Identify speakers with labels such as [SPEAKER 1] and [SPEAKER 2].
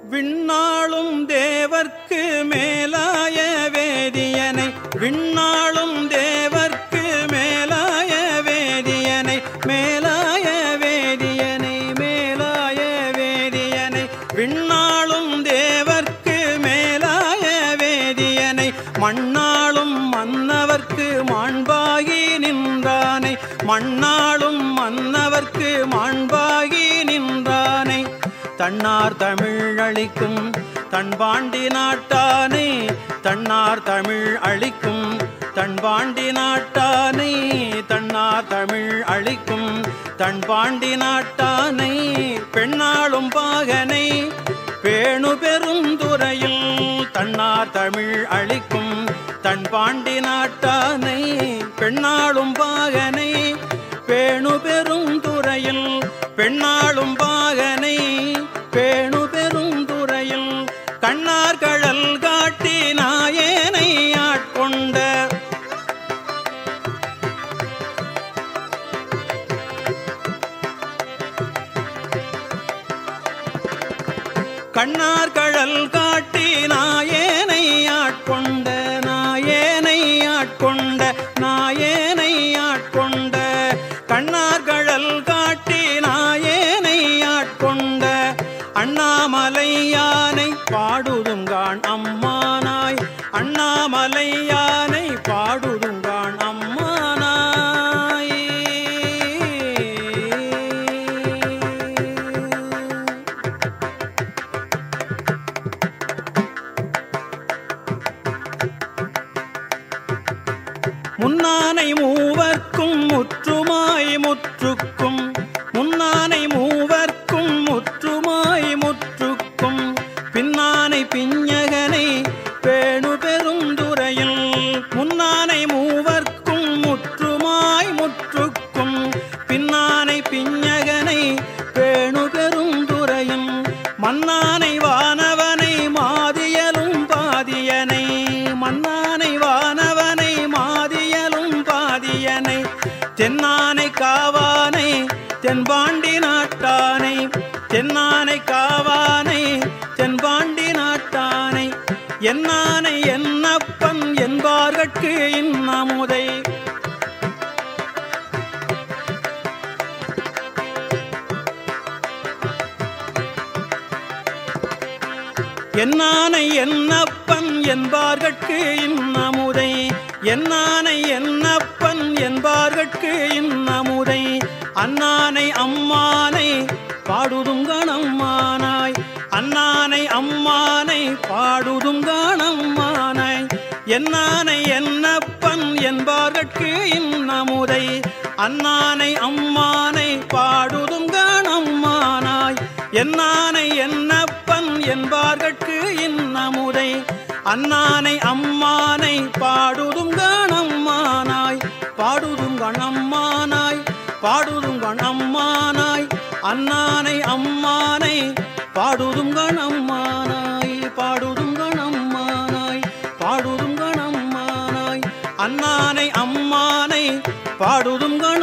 [SPEAKER 1] விண்ணாளும் தேவர்க்கு மேலாய வேதியனை விண்ணாளும் தேவர்க்கு மேலாய வேதியனை மேலாய வேதியனை மேலாய வேதியனை விண்ணாளும் தேவர்க்கு மேலாய வேதியனை மண்ணாளும் மன்னவர்க்கு மாண்பாகி நின்றானை மண்ணாளும் மன்னவர்க்கு மாண்பாகி நின்றானை தன்னார் தமிழ் அளிக்கும் தன்பாண்டி நாட்டானை தன்னார் தமிழ் அளிக்கும் தன்பாண்டி நாட்டானை தன்னார் தமிழ் அளிக்கும் தன்பாண்டி நாட்டானை பெண்ணாளும் பாகனை பேணு பெரும் துறையில் தன்னார் தமிழ் அளிக்கும் தன் பாண்டி நாட்டானை பெண்ணாளும் பாகனை பேணு பெரும் துறையில் பெண்ணாளும் பாகனை பேணு பெரும் துறையில் கண்ணார் கழல் காட்டி நாயேனை ஆட்கொண்ட கண்ணார் கழல் காட்டி நாயேனை ஆட்கொண்ட நாயேனை ஆட்கொண்ட நாயேனை ஆட்கொண்ட கண்ணார் கழல் காட்டி நாயேனை ஆட்கொண்ட அண்ணாமலை யானை பாடுதுங்கான் அம்மானாய் அண்ணாமலை யானை பாடுதுங்கான் அம்மானாய் முன்னானை மூவர்க்கும் முற்றுமாய் முற்றுக்கும் முன்னானை மூவர்க்கும் முற்றுமாய் முற்றுக்கும் பின்னானை பிஞகனை பேணு பெரும் துறையில் முன்னானை மூவர்க்கும் முற்றுமாய் முற்றுக்கும் பின்னானை பிஞகனை பேணு பெரும் துறையும் மன்னானை வானவனை மாதியலும் பாதியனை மன்னானை வானவனை மாதியலும் பாதியனை தென்னானை காவானை தென்பாண்டி நாட்டானை தென்னானை காவானை தென்பாண்டி நாட்டானை என்னானை என்னப்பன் என்பார்கட்கு இன்னமுதை என்னானை என்னப்பன் என்பார்கட்கு இன்னமுதை என்னானை என்னப்பன் என்பார்கட்கு இன்னமுதை அண்ணானை அம்மானை பாடுதும் கணம்மானாய் அண்ணானை அம்மானை பாடுதும் கணம்மானாய் என்னானை என்னப்பன் என்பார்கட்கு இன்னமுதை அண்ணானை அம்மானை பாடுதும் கணம்மானாய் என்னானை என்னப்பன் என்பார்கட்கு இன்னமுதை அண்ணானை அம்மானை பாடுதும் கணம்மானாய் பாடுதும் கணம்மானாய் பாடுதும் கணம்மானாய் அண்ணானை அம்மானை பாடுதும் கணம்மானாய் பாடுதும் கணம்மானாய் பாடுதும் கணம்மானாய் அண்ணானை அம்மானை பாடுதும் கண